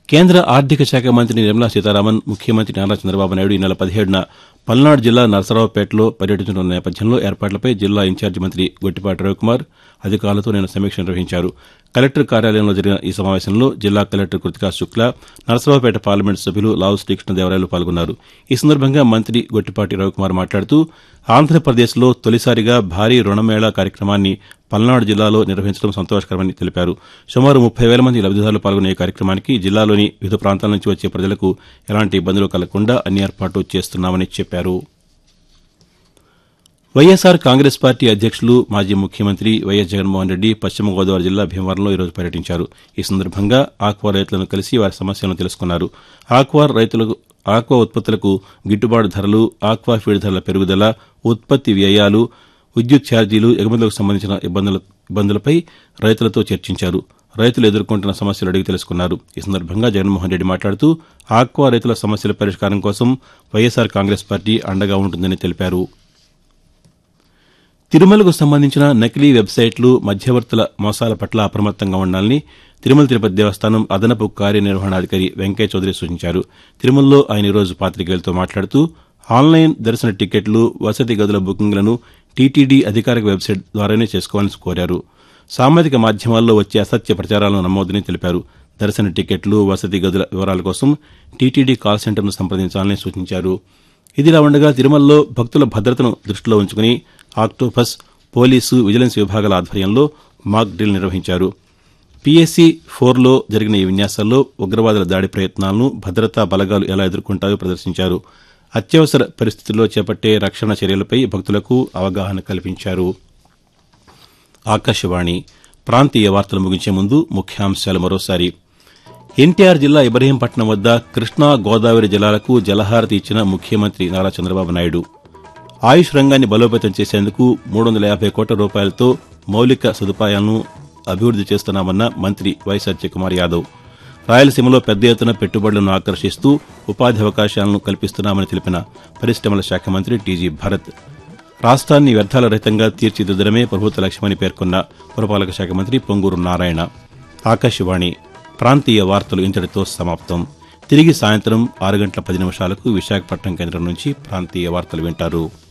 కేంద్ర ఆర్థిక శాఖ మంత్రి నిర్మలా సీతారామన్ ముఖ్యమంత్రి నారా చంద్రబాబు నాయుడు ఈ నెల పదిహేడున పల్నాడు జిల్లా నరసరావుపేటలో పర్యటించనున్న నేపథ్యంలో ఏర్పాట్లపై జిల్లా ఇన్ఛార్జి మంత్రి గొట్టిపాటి రవికుమార్ అధికారులతో నిన్న సమీక్ష నిర్వహించారు కలెక్టర్ కార్యాలయంలో జరిగిన ఈ సమావేశంలో జిల్లా కలెక్టర్ కృతికా శుక్లా నరసరావుపేట పార్లమెంటు సభ్యులు లావు శ్రీకృష్ణదేవరాయలు పాల్గొన్నారు ఈ సందర్భంగా మంత్రి గొట్టిపాటి రవికుమార్ మాట్లాడుతూ ఆంధ్రప్రదేశ్లో తొలిసారిగా భారీ రుణమేళా కార్యక్రమాన్ని పల్నాడు జిల్లాలో నిర్వహించడం సంతోషకరమని తెలిపారు సుమారు ముప్పై వేల మంది లబ్దిదారులు పాల్గొనే ఈ కార్యక్రమానికి జిల్లాలోని వివిధ ప్రాంతాల నుంచి వచ్చే ప్రజలకు ఎలాంటి ఇబ్బందులు కలగకుండా అన్ని ఏర్పాట్లు చేస్తున్నామని చెప్పారు వైఎస్సార్ కాంగ్రెస్ పార్టీ అధ్యక్షులు మాజీ ముఖ్యమంత్రి వైఎస్ జగన్మోహన్ రెడ్డి పశ్చిమ గోదావరి జిల్లా భీమవరంలో ఈరోజు పర్యటించారు ఈ సందర్భంగా ఆక్వా రైతులను కలిసి వారి సమస్యలను తెలుసుకున్నారు ఆక్వా రైతులకు ఆక్వా ఉత్పత్తులకు గిట్టుబాటు ధరలు ఆక్వా ఫీడ్ ధరల పెరుగుదల ఉత్పత్తి వ్యయాలు విద్యుత్ ఛార్జీలు ఎగుమతులకు సంబంధించిన ఇబ్బందుల ఇబ్బందులపై రైతులతో చర్చించారు రైతులు ఎదుర్కొంటున్న సమస్యలు అడిగి తెలుసుకున్నారు ఈ సందర్భంగా జగన్మోహన్ రెడ్డి మాట్లాడుతూ ఆక్వా రైతుల సమస్యల పరిష్కారం కోసం వైఎస్సార్ కాంగ్రెస్ పార్టీ అండగా ఉంటుందని తెలిపారు తిరుమలకు సంబంధించిన నకిలీ వెబ్సైట్లు మధ్యవర్తుల మోసాల పట్ల అప్రమత్తంగా ఉండాలని తిరుమల తిరుపతి దేవస్థానం అదనపు కార్యనిర్వహణాధికారి వెంకయ్య చౌదరి సూచించారు తిరుమలలో ఆయన ఈరోజు పాతికేయులతో మాట్లాడుతూ ఆన్లైన్ దర్శన టికెట్లు వసతి గదుల బుకింగ్లను టీటీడీ అధికారిక వెబ్సైట్ ద్వారానే చేసుకోవాలని కోరారు సామాజిక మాధ్యమాల్లో వచ్చే అసత్య ప్రచారాలను నమ్మొద్దని తెలిపారు దర్శన టికెట్లు వసతి గదుల వివరాల కోసం టీటీడీ కాల్ సెంటర్ను సంప్రదించాలని సూచించారు ఇదిలా ఉండగా తిరుమలలో భక్తుల భద్రతను దృష్టిలో ఉంచుకుని ఆక్టోపస్ పోలీసు విజిలెన్స్ విభాగాల ఆధ్వర్యంలో మాక్ డ్రిల్ నిర్వహించారు పీఎస్సీ ఫోర్లో జరిగిన ఈ విన్యాసాల్లో ఉగ్రవాదుల దాడి ప్రయత్నాలను భద్రతా బలగాలు ఎలా ఎదుర్కొంటాయో ప్రదర్శించారు అత్యవసర పరిస్థితుల్లో చేపట్టే రక్షణ చర్యలపై భక్తులకు అవగాహన కల్పించారు ఆకాశవాణి ప్రాంతీయ వార్తలు ముగించే ముందు ముఖ్యాంశాలు మరోసారి ఎన్టీఆర్ జిల్లా ఇబ్రహీంపట్నం వద్ద కృష్ణా గోదావరి జలాలకు జలహారతి ఇచ్చిన ముఖ్యమంత్రి నారా చంద్రబాబు నాయుడు ఆయుష్ రంగాన్ని బలోపేతం చేసేందుకు మూడు వందల యాభై కోట్ల రూపాయలతో మౌలిక సదుపాయాలను అభివృద్ది చేస్తున్నామన్న మంత్రి వై సత్యకుమార్ యాదవ్ రాయలసీమలో పెద్ద ఎత్తున పెట్టుబడులను ఆకర్షిస్తూ ఉపాధి అవకాశాలను కల్పిస్తున్నామని తెలిపిన పరిశ్రమల శాఖ మంత్రి టీజీ భరత్ రాష్ట్రాన్ని వ్యర్థాల రహితంగా తీర్చిదిద్దడమే ప్రభుత్వ లక్ష్యమని పేర్కొన్న పురపాలక శాఖ మంత్రి పొంగూరు నారాయణ ఆకాశవాణి ప్రాంతీయ వార్తలు ఇంతటితో సమాప్తం తిరిగి సాయంత్రం ఆరు గంటల పది నిమిషాలకు విశాఖపట్నం కేంద్రం నుంచి ప్రాంతీయ వార్తలు వింటారు